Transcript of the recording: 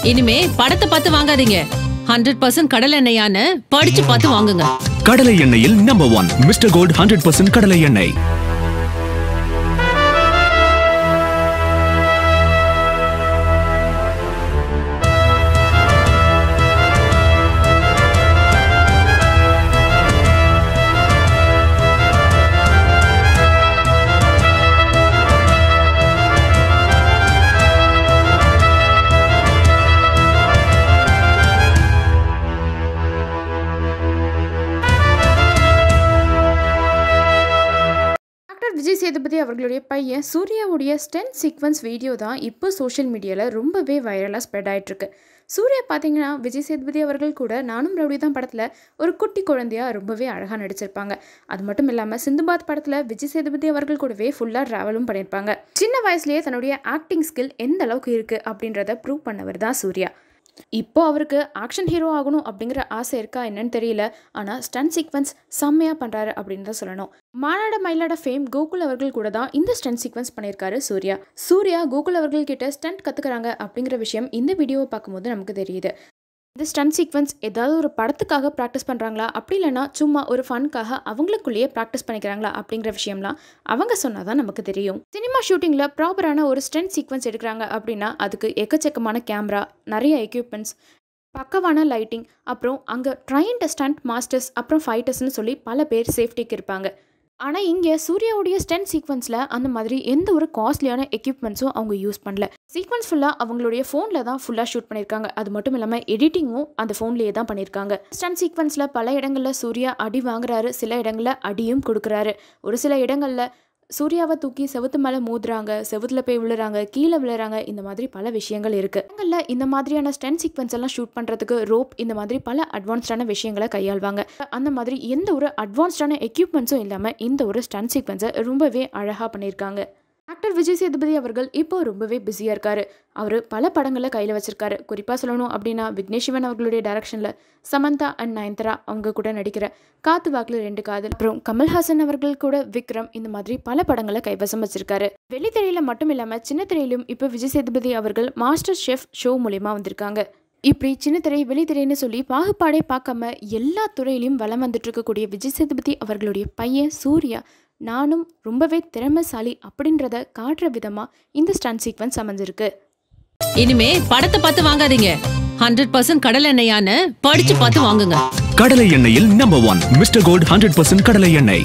இனிமே படத்தை பார்த்து வாங்காதீங்க ஹண்ட்ரட் பர்சன்ட் கடல் எண்ணெயான்னு படிச்சு பார்த்து வாங்குங்க கடலை எண்ணெயில் number one mister gold hundred percent கடலை எண்ணெய் டாக்டர் விஜய் சேதுபதி அவர்களுடைய பையன் சூர்யாவுடைய ஸ்டென் சீக்வன்ஸ் வீடியோ தான் இப்போ சோஷியல் மீடியாவில் ரொம்பவே வைரலாக ஸ்ப்ரெட் ஆயிட்டிருக்கு சூர்யா பார்த்தீங்கன்னா விஜய் சேதுபதி அவர்கள் கூட நானும் ரவுடி தான் படத்தில் ஒரு குட்டி குழந்தையா ரொம்பவே அழகாக நடிச்சிருப்பாங்க அது மட்டும் இல்லாமல் சிந்துபாத் படத்தில் விஜய் சேதுபதி அவர்கள் கூடவே ஃபுல்லாக ட்ராவலும் பண்ணியிருப்பாங்க சின்ன வயசுலேயே தன்னுடைய ஆக்டிங் ஸ்கில் எந்த அளவுக்கு இருக்குது அப்படின்றத ப்ரூவ் பண்ணவர் தான் சூர்யா இப்போ அவருக்கு ஆக்ஷன் ஹீரோ ஆகணும் அப்படிங்கிற ஆசை இருக்கா என்னன்னு தெரியல ஆனால் ஸ்டன் சீக்வன்ஸ் செம்மையாக பண்ணுறாரு அப்படின்னு தான் சொல்லணும் மானாட மயிலாட ஃபேம் கோகுல் அவர்கள் கூட தான் இந்த ஸ்டன் சீக்வன்ஸ் பண்ணியிருக்காரு சூர்யா சூர்யா கோகுல் அவர்கள் கிட்ட ஸ்டண்ட் கற்றுக்குறாங்க அப்படிங்கிற விஷயம் இந்த வீடியோவை பார்க்கும்போது நமக்கு தெரியுது இந்த ஸ்டன் சீக்வன்ஸ் ஏதாவது ஒரு படத்துக்காக ப்ராக்டிஸ் பண்ணுறாங்களா அப்படி இல்லைன்னா சும்மா ஒரு ஃபனுக்காக அவங்களுக்குள்ளேயே ப்ராக்டிஸ் பண்ணிக்கிறாங்களா அப்படிங்கிற விஷயம்லாம் அவங்க சொன்னால் தான் நமக்கு தெரியும் சினிமா ஷூட்டிங்கில் ப்ராப்பரான ஒரு ஸ்டென்ட் சீக்வன்ஸ் எடுக்கிறாங்க அப்படின்னா அதுக்கு எக்கச்சக்கமான கேமரா நிறைய எக்யூப்மெண்ட்ஸ் பக்கவான லைட்டிங் அப்புறம் அங்கே ட்ரைன்ட் ஸ்டண்ட் மாஸ்டர்ஸ் அப்புறம் ஃபைட்டர்ஸ்னு சொல்லி பல பேர் சேஃப்டிக்கு இருப்பாங்க ஆனால் இங்கே சூர்யாவுடைய ஸ்டென்ட் சீக்வன்ஸில் அந்த மாதிரி எந்த ஒரு காஸ்ட்லியான எக்யூப்மெண்ட்ஸும் அவங்க யூஸ் பண்ணல சீக்வன்ஸ் ஃபுல்லாக அவங்களுடைய ஃபோனில் தான் ஃபுல்லாக ஷூட் பண்ணியிருக்காங்க அது மட்டும் இல்லாமல் எடிட்டிங்கும் அந்த ஃபோன்லேயே தான் பண்ணியிருக்காங்க ஸ்டன்ட் சீக்வன்ஸில் பல இடங்களில் சூர்யா அடி வாங்குறாரு சில இடங்களில் அடியும் கொடுக்குறாரு ஒரு சில இடங்களில் சூர்யாவை தூக்கி செவுத்து மேலே மோதுறாங்க செவுத்துல போய் விழுறாங்க கீழே விழுறாங்க இந்த மாதிரி பல விஷயங்கள் இருக்கு இடங்களில் இந்த மாதிரியான ஸ்டென் சீக்வன்ஸ் எல்லாம் ஷூட் பண்ணுறதுக்கு ரோப் இந்த மாதிரி பல அட்வான்ஸ்டான விஷயங்களை கையாள்வாங்க அந்த மாதிரி எந்த ஒரு அட்வான்ஸ்டான எக்யூப்மெண்ட்ஸும் இல்லாமல் இந்த ஒரு ஸ்டன் சீக்வன்ஸை ரொம்பவே அழகாக பண்ணியிருக்காங்க ஆக்டர் விஜய் சேதுபதி அவர்கள் இப்போ ரொம்பவே பிஸியாக இருக்காரு அவர் பல படங்களை கையில் வச்சிருக்காரு குறிப்பாக சொல்லணும் அப்படின்னா விக்னேஷ் சிவன் அவர்களுடைய டைரக்ஷனில் சமந்தா அண்ட் நயன்தரா அவங்க கூட நடிக்கிற காத்து வாக்கில் ரெண்டு காதல் அப்புறம் கமல்ஹாசன் அவர்கள் கூட விக்ரம் இந்த மாதிரி பல படங்களை கைவசம் வச்சிருக்காரு வெள்ளித்திரையில மட்டும் இல்லாமல் சின்ன திரையிலும் இப்போ விஜய் சேதுபதி அவர்கள் மாஸ்டர் ஷெஃப் ஷோ மூலியமா வந்திருக்காங்க இப்படி சின்ன திரை வெளித்திரைன்னு சொல்லி பாகுபாடே பார்க்காம எல்லா துறையிலையும் வலம் வந்துட்டு இருக்கக்கூடிய விஜய் சேதுபதி அவர்களுடைய பையன் சூர்யா நானும் ரொம்பவே திறமைசாலி அப்படின்றத காட்டுற விதமா இந்த ஸ்டன் சீக்வன்ஸ் அமைஞ்சிருக்கு இனிமே படத்தை பார்த்து வாங்காதீங்க ஹண்ட்ரட் பர்சன்ட் கடல் எண்ணெயான்னு படிச்சு பார்த்து வாங்குங்க கடலை எண்ணெயில் number one mister gold hundred percent கடலை எண்ணெய்